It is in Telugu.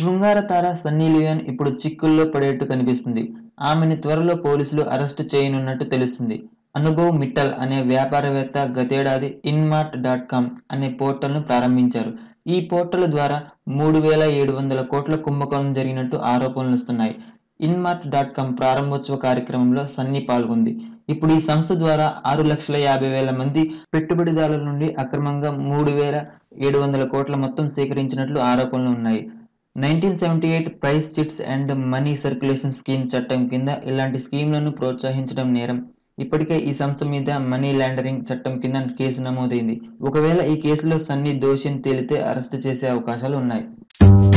శృంగార తార సన్నీ లియోన్ ఇప్పుడు చిక్కుల్లో పడేట్టు కనిపిస్తుంది ఆమెని త్వరలో పోలీసులు అరెస్టు చేయనున్నట్టు తెలుస్తుంది అనుభవ్ మిట్టల్ అనే వ్యాపారవేత్త గతేడాది ఇన్మార్ట్ డాట్ కామ్ అనే పోర్టల్ను ప్రారంభించారు ఈ పోర్టల్ ద్వారా మూడు వేల ఏడు వందల కోట్ల కుంభకోణం జరిగినట్టు ఆరోపణలు వస్తున్నాయి ఇన్మార్ట్ డాట్ కామ్ ప్రారంభోత్సవ కార్యక్రమంలో సన్నీ పాల్గొంది ఇప్పుడు ఈ సంస్థ ద్వారా ఆరు లక్షల యాభై వేల మంది పెట్టుబడిదారుల నుండి అక్రమంగా మూడు వేల ఏడు వందల కోట్ల మొత్తం సేకరించినట్లు ఆరోపణలు ఉన్నాయి nineteen seventy eight prize chits and money circulation scheme చట్టం కింద ఇలాంటి స్కీమ్లను ప్రోత్సహించడం నేరం ఇప్పటికే ఈ సంస్థ మీద మనీ లాండరింగ్ చట్టం కింద కేసు నమోదైంది ఒకవేళ ఈ కేసులో సన్నీ దోషిని తేలితే అరెస్టు చేసే అవకాశాలు ఉన్నాయి